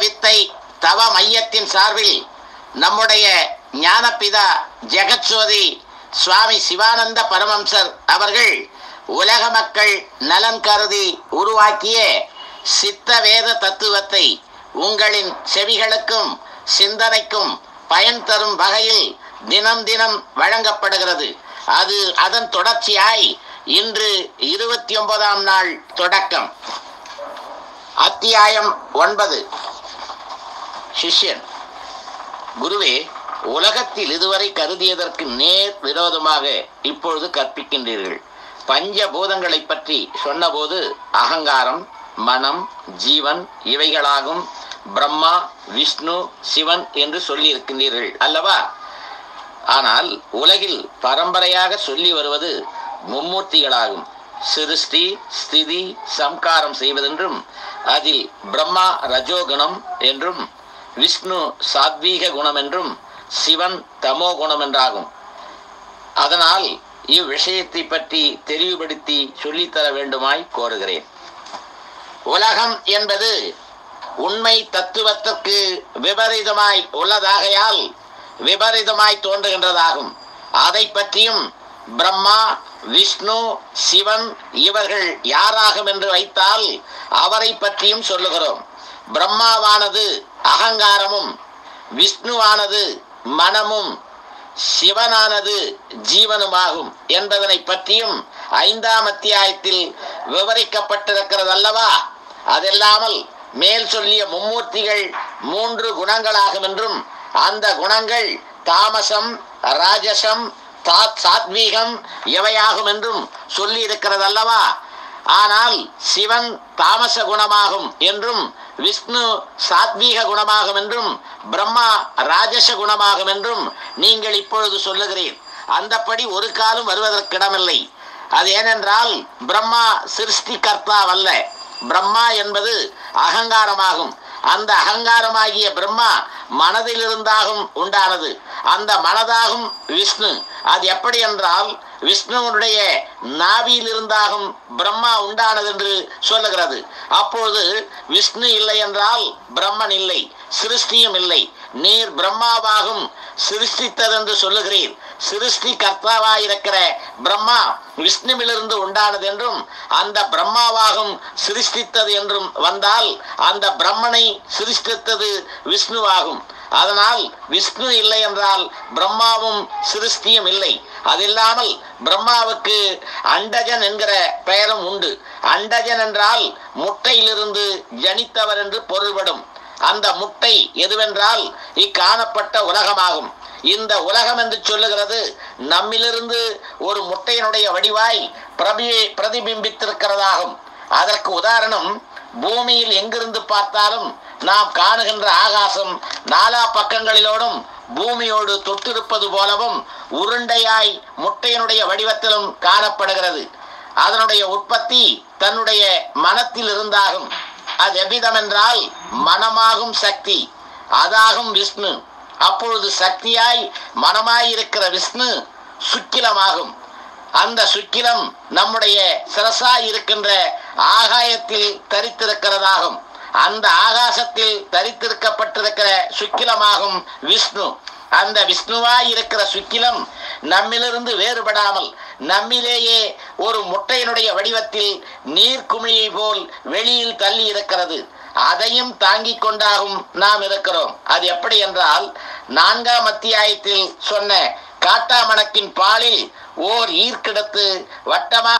வித்தை தவ மையத்தின் சார்பில் நம்முடைய ஞானபிதா ஜெகத்சோதி சுவாமி சிவானந்த பரமம்சர் அவர்கள் உலக மக்கள் நலன் கருதி உருவாக்கிய சித்த வேத தத்துவத்தை உங்களின் செவிகளுக்கும் சிந்தனைக்கும் பயன் தரும் வகையில் தினம் தினம் வழங்கப்படுகிறது அது அதன் தொடர்ச்சியாய் இன்று இருபத்தி ஒன்பதாம் நாள் தொடக்கம் அத்தியாயம் ஒன்பது சிஷ்யன் குருவே உலகத்தில் இதுவரை கருதியதற்கு நேர் விரோதமாக இப்பொழுது கற்பிக்கின்றீர்கள் பஞ்சபூதங்களை பற்றி சொன்னபோது அகங்காரம் மனம் ஜீவன் இவைகளாகும் பிரம்மா விஷ்ணு சிவன் என்று சொல்லி இருக்கின்றீர்கள் அல்லவா ஆனால் உலகில் பரம்பரையாக சொல்லி வருவது மும்மூர்த்திகளாகும் சிருஷ்டி ஸ்திதி சம்காரம் செய்வதென்றும் அதில் பிரம்மா ரஜோகுணம் என்றும் விஷ்ணு சாத்வீக குணம் என்றும் சிவன் தமோ குணம் என்றாகும் அதனால் இவ்விஷயத்தை பற்றி தெளிவுபடுத்தி சொல்லித்தர வேண்டுமாய் கோருகிறேன் உலகம் என்பது உண்மை தத்துவத்திற்கு விபரீதமாய் உள்ளதாகையால் விபரீதமாய் தோன்றுகின்றதாகும் அதை பற்றியும் பிரம்மா விஷ்ணு சிவன் இவர்கள் யாராகும் என்று வைத்தால் அவரை பற்றியும் சொல்லுகிறோம் பிரம்மாவானது அகங்காரமும் விஷ்ணுவானது மனமும் சிவனானது ஜீவனுமாகும் என்பதனை பற்றியும் ஐந்தாம் அத்தியாயத்தில் விவரிக்கப்பட்டிருக்கிறது அல்லவா அதெல்லாமல் மேல் சொல்லிய மும்மூர்த்திகள் மூன்று குணங்களாகும் என்றும் அந்த குணங்கள் தாமசம் ராஜசம் தா- சாத்வீகம் எவையாகும் என்றும் சொல்லி இருக்கிறது அல்லவா ஆனால் சிவன் தாமச குணமாகும் என்றும் விஷ்ணு சாத்வீக குணமாகும் என்றும் பிரம்மா ராஜச குணமாகும் என்றும் நீங்கள் இப்பொழுது சொல்லுகிறீர் அந்தப்படி ஒரு காலம் வருவதற்கிடமில்லை அது ஏனென்றால் பிரம்மா சிருஷ்டிகர்த்தாவல்ல பிரம்மா என்பது அகங்காரமாகும் அந்த அகங்காரமாகிய பிரம்மா மனதிலிருந்தாகும் உண்டானது அந்த மனதாகும் விஷ்ணு அது எப்படி என்றால் விஷ்ணுவனுடைய நாவியிலிருந்தாகும் பிரம்மா உண்டானது என்று சொல்லுகிறது அப்பொழுது விஷ்ணு இல்லை என்றால் பிரம்மன் இல்லை சிருஷ்டியும் இல்லை நீர் பிரம்மாவாகும் சிருஷ்டித்ததென்று சொல்லுகிறீர் சிருஷ்டி கர்த்தாவாயிருக்கிற பிரம்மா விஷ்ணுவிலிருந்து உண்டானது என்றும் அந்த பிரம்மாவாகும் சிருஷ்டித்தது என்றும் வந்தால் அந்த பிரம்மனை சிருஷ்டித்தது விஷ்ணுவாகும் அதனால் விஷ்ணு இல்லை என்றால் பிரம்மாவும் சிருஷ்டியும் இல்லை அதில்லாமல் பிரம்மாவுக்கு அண்டஜன் என்கிற பெயரும் உண்டு அண்டஜன் என்றால் முட்டையிலிருந்து ஜனித்தவர் என்று பொருள்படும் அந்த முட்டை எதுவென்றால் இக்காணப்பட்ட உலகமாகும் இந்த உலகம் என்று சொல்லுகிறது நம்மிலிருந்து ஒரு முட்டையினுடைய வடிவாய் பிரபி பிரதிபிம்பித்திருக்கிறதாகும் அதற்கு உதாரணம் பூமியில் எங்கிருந்து பார்த்தாலும் நாம் காணுகின்ற ஆகாசம் நாலா பக்கங்களிலோடும் பூமியோடு தொட்டிருப்பது போலவும் உருண்டையாய் முட்டையினுடைய வடிவத்திலும் காணப்படுகிறது அதனுடைய உற்பத்தி தன்னுடைய மனத்தில் இருந்தாகும் அது எவ்விதம் என்றால் மனமாகும் சக்தி அதாகும் விஷ்ணு அப்பொழுது சக்தியாய் மனமாய் இருக்கிற விஷ்ணு சுக்கிலமாகும் அந்த சுக்கிலம் நம்முடைய சிரசாய் இருக்கின்ற ஆகாயத்தில் தரித்திருக்கிறதாகும் அந்த ஆகாசத்தில் தரித்திருக்கப்பட்டிருக்கிற சுக்கிலமாகும் விஷ்ணு அந்த விஷ்ணுவாய் இருக்கிற சுக்கிலம் நம்மிலிருந்து வேறுபடாமல் நம்மிலேயே ஒரு முட்டையினுடைய வடிவத்தில் நீர்க்குமிழியை போல் வெளியில் தள்ளி இருக்கிறது அதையும் தாங்கிக் கொண்டாகும் நாம் இருக்கிறோம் அது எப்படி என்றால் நான்காம் அத்தியாயத்தில் சொன்ன காட்டாமணக்கின் பாலில் ஓர் ஈர்க்கிடத்து வட்டமா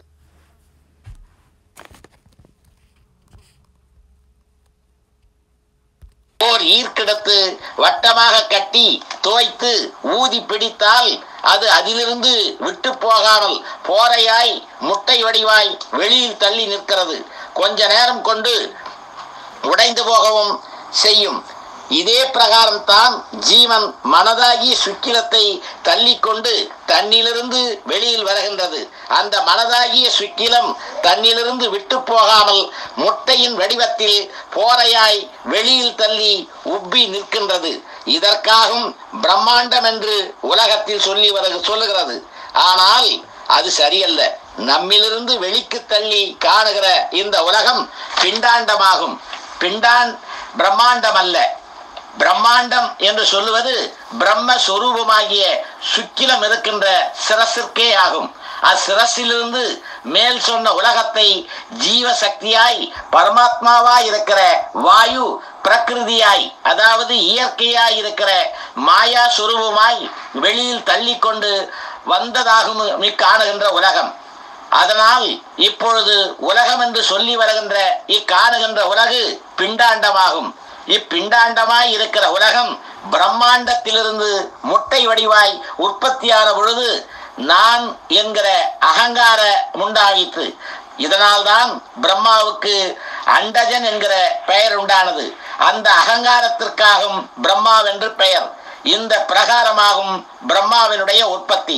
ஓர் ஈர்க்கிடத்து வட்டமாக கட்டி தோய்த்து ஊதி பிடித்தால் அது அதிலிருந்து விட்டு போகாமல் போரையாய் முட்டை வடிவாய் வெளியில் தள்ளி நிற்கிறது கொஞ்ச நேரம் கொண்டு உடைந்து போகவும் செய்யும் இதே பிரகாரம் தான் ஜீவன் மனதாகி சுக்கிலத்தை தள்ளிக்கொண்டு தன்னிலிருந்து வெளியில் வருகின்றது அந்த மனதாகிய சுக்கிலம் தன்னிலிருந்து விட்டு போகாமல் முட்டையின் வடிவத்தில் போரையாய் வெளியில் தள்ளி உப்பி நிற்கின்றது இதற்காகும் பிரம்மாண்டம் என்று உலகத்தில் சொல்லி வருக சொல்லுகிறது ஆனால் அது சரியல்ல நம்மிலிருந்து வெளிக்கு தள்ளி காணுகிற இந்த உலகம் பிண்டாண்டமாகும் பிண்டான் பிரம்மாண்டம் அல்ல பிரம்மாண்டம் என்று சொல்லுவது பிரம்ம சொரூபமாகிய சுக்கிலம் இருக்கின்ற சிரசிற்கே ஆகும் அச்சிரசிலிருந்து மேல் சொன்ன உலகத்தை ஜீவ சக்தியாய் பரமாத்மாவாய் இருக்கிற வாயு பிரகிருதியாய் அதாவது இயற்கையாய் இருக்கிற மாயா சுரூபமாய் வெளியில் தள்ளிக்கொண்டு வந்ததாகும் இக்காணுகின்ற உலகம் அதனால் இப்பொழுது உலகம் என்று சொல்லி வருகின்ற இக்காணுகின்ற உலகு பிண்டாண்டமாகும் இப்பிண்டாண்டமாய் இருக்கிற உலகம் பிரம்மாண்டத்திலிருந்து முட்டை வடிவாய் உற்பத்தியான பொழுது நான் என்கிற அகங்கார உண்டாயிற்று இதனால்தான் பிரம்மாவுக்கு அண்டஜன் என்கிற பெயர் உண்டானது அந்த அகங்காரத்திற்காகும் பிரம்மாவென்று பெயர் இந்த பிரகாரமாகும் பிரம்மாவினுடைய உற்பத்தி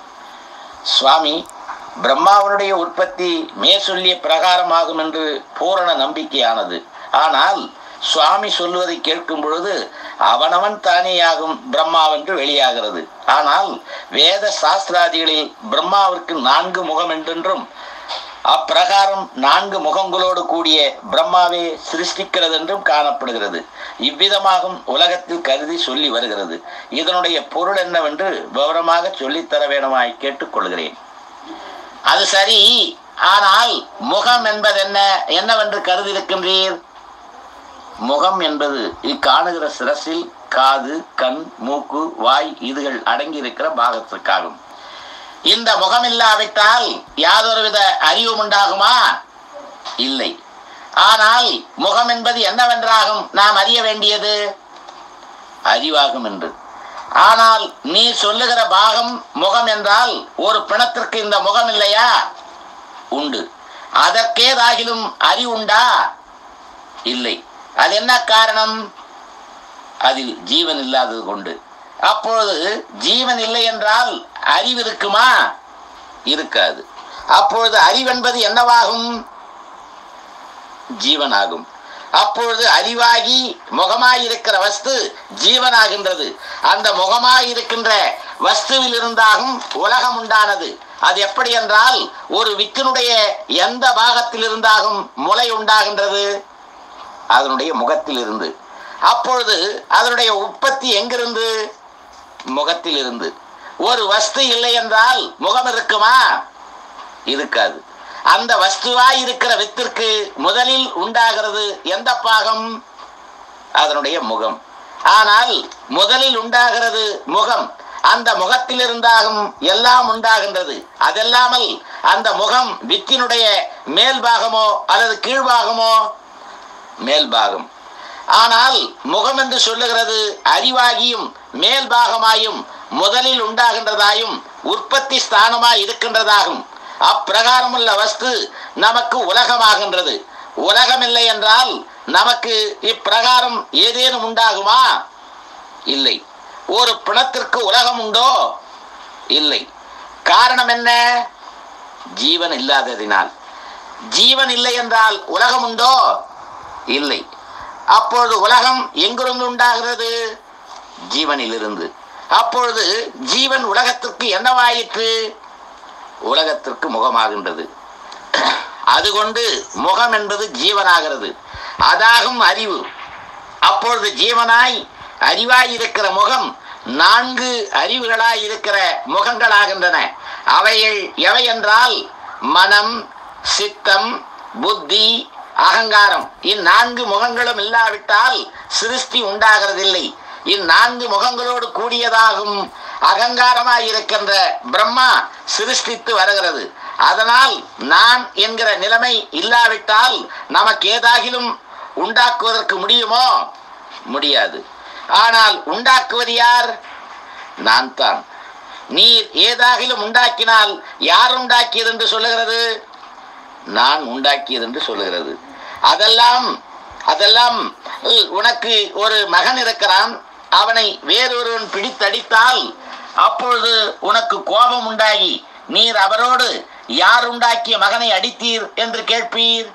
சுவாமி பிரம்மாவனுடைய உற்பத்தி மேற்சொல்லிய பிரகாரமாகும் என்று பூரண நம்பிக்கையானது ஆனால் சுவாமி சொல்வதை கேட்கும் பொழுது அவனவன் தானேயாகும் பிரம்மாவென்று வெளியாகிறது ஆனால் வேத சாஸ்திராதிகளில் பிரம்மாவிற்கு நான்கு முகம் என்றென்றும் அப்பிரகாரம் நான்கு முகங்களோடு கூடிய பிரம்மாவே சிருஷ்டிக்கிறது என்றும் காணப்படுகிறது இவ்விதமாகும் உலகத்தில் கருதி சொல்லி வருகிறது இதனுடைய பொருள் என்னவென்று விவரமாக சொல்லித்தர வேணுமாய் கேட்டுக்கொள்கிறேன் அது சரி ஆனால் முகம் என்பது என்ன என்னவென்று கருதி இருக்கின்றீர் முகம் என்பது இக்காணுகிற சிரசில் காது கண் மூக்கு வாய் இதுகள் அடங்கி இருக்கிற பாகத்திற்காகும் இந்த முகம் இல்லாவிட்டால் யாதொருவித அறிவும் உண்டாகுமா இல்லை ஆனால் முகம் என்பது என்னவென்றாகும் நாம் அறிய வேண்டியது அறிவாகும் என்று ஆனால் நீ சொல்லுகிற பாகம் முகம் என்றால் ஒரு பிணத்திற்கு இந்த முகம் இல்லையா உண்டு அதற்கேதாகிலும் அறிவுண்டா இல்லை அது என்ன காரணம் அதில் ஜீவன் இல்லாதது கொண்டு அப்பொழுது ஜீவன் இல்லை என்றால் அறிவு இருக்குமா இருக்காது அப்பொழுது அறிவென்பது என்னவாகும் ஜீவனாகும் அப்பொழுது அறிவாகி முகமாயிருக்கிற வஸ்து ஜீவனாகின்றது அந்த முகமாயிருக்கின்ற வஸ்துவில் இருந்தாகும் உலகம் உண்டானது அது எப்படி என்றால் ஒரு வித்தினுடைய எந்த பாகத்தில் இருந்தாகும் முளை உண்டாகின்றது அதனுடைய முகத்தில் இருந்து அப்பொழுது அதனுடைய உற்பத்தி எங்கிருந்து முகத்தில் இருந்து ஒரு வஸ்து இல்லை என்றால் முகம் இருக்குமா இருக்காது அந்த வஸ்துவாய் இருக்கிற வித்திற்கு முதலில் உண்டாகிறது எந்த பாகம் அதனுடைய முகம் ஆனால் முதலில் உண்டாகிறது முகம் அந்த முகத்தில் இருந்தாகும் எல்லாம் உண்டாகின்றது அதெல்லாமல் அந்த முகம் வித்தினுடைய மேல் பாகமோ அல்லது கீழ்பாகமோ மேல் பாகம் ஆனால் முகம் என்று சொல்லுகிறது அறிவாகியும் மேல் பாகமாயும் முதலில் உண்டாகின்றதாயும் உற்பத்தி ஸ்தானமாய் இருக்கின்றதாகும் அப்பிரகாரமுள்ள வஸ்து நமக்கு உலகமாகின்றது உலகமில்லை என்றால் நமக்கு இப்பிரகாரம் ஏதேனும் உண்டாகுமா இல்லை ஒரு பிணத்திற்கு உலகம் உண்டோ இல்லை காரணம் என்ன ஜீவன் இல்லாததினால் ஜீவன் இல்லை என்றால் உலகம் உண்டோ இல்லை அப்பொழுது உலகம் எங்கிருந்து உண்டாகிறது ஜீவனிலிருந்து அப்பொழுது ஜீவன் உலகத்திற்கு என்னவாயிற்று உலகத்திற்கு முகமாகின்றது அதுகொண்டு முகம் என்பது ஜீவனாகிறது அதாகும் அறிவு அப்பொழுது ஜீவனாய் அறிவாய் இருக்கிற முகம் நான்கு அறிவுகளாய் இருக்கிற முகங்களாகின்றன அவைகள் எவை என்றால் மனம் சித்தம் புத்தி அகங்காரம் இந்நான்கு முகங்களும் இல்லாவிட்டால் சிருஷ்டி உண்டாகிறதில்லை இந்நான்கு முகங்களோடு கூடியதாகும் அகங்காரமாய் இருக்கின்ற பிரம்மா சிருஷ்டித்து வருகிறது அதனால் நான் என்கிற நிலைமை இல்லாவிட்டால் நமக்கு ஏதாகிலும் உண்டாக்குவதற்கு முடியுமோ முடியாது ஆனால் உண்டாக்குவது யார் நான் தான் நீர் ஏதாகிலும் உண்டாக்கினால் யார் உண்டாக்கியது என்று சொல்லுகிறது நான் உண்டாக்கியது என்று சொல்லுகிறது அதெல்லாம் அதெல்லாம் உ- உனக்கு ஒரு மகன் இருக்கிறான் அவனை வேறொருவன் பிடித்தடித்தால் அப்பொழுது உனக்கு கோபம் உண்டாகி நீர் அவரோடு யார் உண்டாக்கிய மகனை அடித்தீர் என்று கேட்பீர்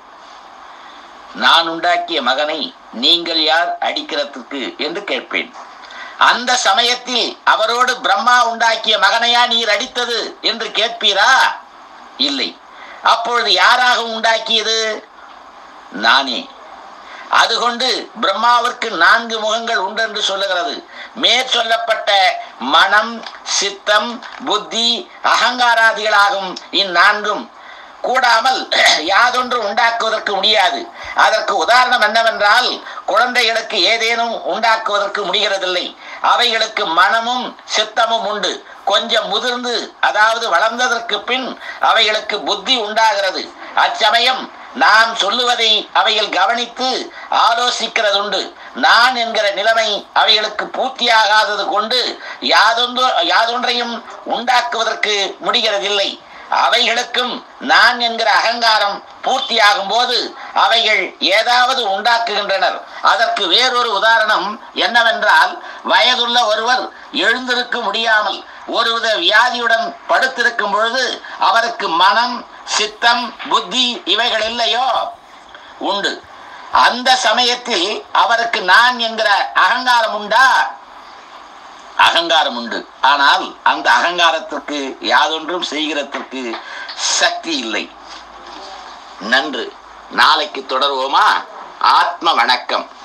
நான் உண்டாக்கிய மகனை நீங்கள் யார் அடிக்கிறதுக்கு என்று கேட்பேன் அந்த சமயத்தில் அவரோடு பிரம்மா உண்டாக்கிய மகனையா நீர் அடித்தது என்று கேட்பீரா இல்லை அப்பொழுது யாராக உண்டாக்கியது நானே அதுகொண்டு பிரம்மாவிற்கு நான்கு முகங்கள் உண்டு என்று சொல்லுகிறது மேற்சொல்லப்பட்ட மனம் சித்தம் புத்தி அகங்காராதிகளாகும் இந்நான்கும் கூடாமல் யாதொன்று உண்டாக்குவதற்கு முடியாது அதற்கு உதாரணம் என்னவென்றால் குழந்தைகளுக்கு ஏதேனும் உண்டாக்குவதற்கு முடிகிறதில்லை அவைகளுக்கு மனமும் சித்தமும் உண்டு கொஞ்சம் முதிர்ந்து அதாவது வளர்ந்ததற்கு பின் அவைகளுக்கு புத்தி உண்டாகிறது அச்சமயம் நாம் சொல்லுவதை அவைகள் கவனித்து ஆலோசிக்கிறதுண்டு நான் என்கிற நிலைமை அவைகளுக்கு பூர்த்தியாகாதது கொண்டு யாதொன்று யாதொன்றையும் உண்டாக்குவதற்கு முடிகிறதில்லை அவைகளுக்கும் நான் என்கிற அகங்காரம் பூர்த்தியாகும் போது அவைகள் ஏதாவது உண்டாக்குகின்றனர் அதற்கு வேறொரு உதாரணம் என்னவென்றால் வயதுள்ள ஒருவர் எழுந்திருக்க முடியாமல் ஒருவித வியாதியுடன் படுத்திருக்கும் பொழுது அவருக்கு மனம் சித்தம் புத்தி இவைகள் இல்லையோ உண்டு அந்த சமயத்தில் அவருக்கு நான் என்கிற அகங்காரம் உண்டா அகங்காரம் உண்டு ஆனால் அந்த அகங்காரத்திற்கு யாதொன்றும் செய்கிறதற்கு சக்தி இல்லை நன்று நாளைக்கு தொடர்வோமா ஆத்ம வணக்கம்